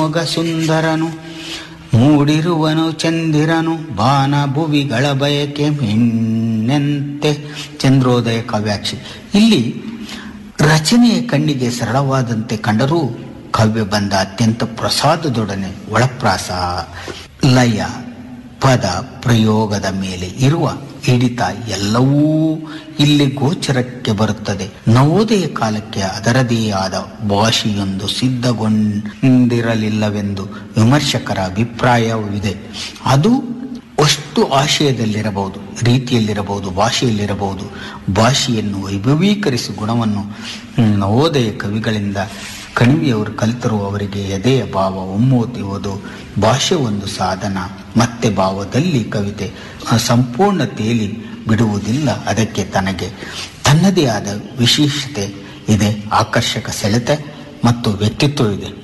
ಮೊಗ ಸುಂದರನು ಮೂಡಿರುವನು ಚಂದಿರನು ಬಾನ ಭುವಿಗಳ ಬಯಕೆ ಮಿಣ್ಣೆಂತೆ ಚಂದ್ರೋದಯ ಕಾವ್ಯಾಕ್ಷಿ ಇಲ್ಲಿ ರಚನೆಯ ಕಣ್ಣಿಗೆ ಸರಳವಾದಂತೆ ಕಂಡರೂ ಕಾವ್ಯ ಬಂದ ಅತ್ಯಂತ ಪ್ರಸಾದದೊಡನೆ ಒಳಪ್ರಾಸ ಲಯ ಪದ ಪ್ರಯೋಗದ ಮೇಲೆ ಇರುವ ಹಿಡಿತ ಎಲ್ಲವೂ ಇಲ್ಲಿ ಗೋಚರಕ್ಕೆ ಬರುತ್ತದೆ ನವೋದಯ ಕಾಲಕ್ಕೆ ಅದರದೇ ಆದ ಭಾಷೆಯೊಂದು ಸಿದ್ಧಗೊಂಡಿರಲಿಲ್ಲವೆಂದು ವಿಮರ್ಶಕರ ಅಭಿಪ್ರಾಯವಿದೆ ಅದು ಅಷ್ಟು ಆಶಯದಲ್ಲಿರಬಹುದು ರೀತಿಯಲ್ಲಿರಬಹುದು ಭಾಷೆಯಲ್ಲಿರಬಹುದು ಭಾಷೆಯನ್ನು ವೈಭವೀಕರಿಸುವ ಗುಣವನ್ನು ಹ್ಮ್, ನವೋದಯ ಕವಿಗಳಿಂದ ಕಣಿವೆಯವರು ಕಲಿತರು ಅವರಿಗೆ ಎದೆಯ ಭಾವ ಒಮ್ಮೋತಿಯುವುದು ಭಾಷೆ ಒಂದು ಸಾಧನ ಮತ್ತೆ ಭಾವದಲ್ಲಿ ಕವಿತೆ ಆ, ಸಂಪೂರ್ಣ ತೇಲಿ ಬಿಡುವುದಿಲ್ಲ ಅದಕ್ಕೆ ತನಗೆ ತನ್ನದೇ ಆದ ವಿಶೇಷತೆ ಇದೆ ಆಕರ್ಷಕ ಸೆಳೆತ ಮತ್ತು ವ್ಯಕ್ತಿತ್ವವಿದೆ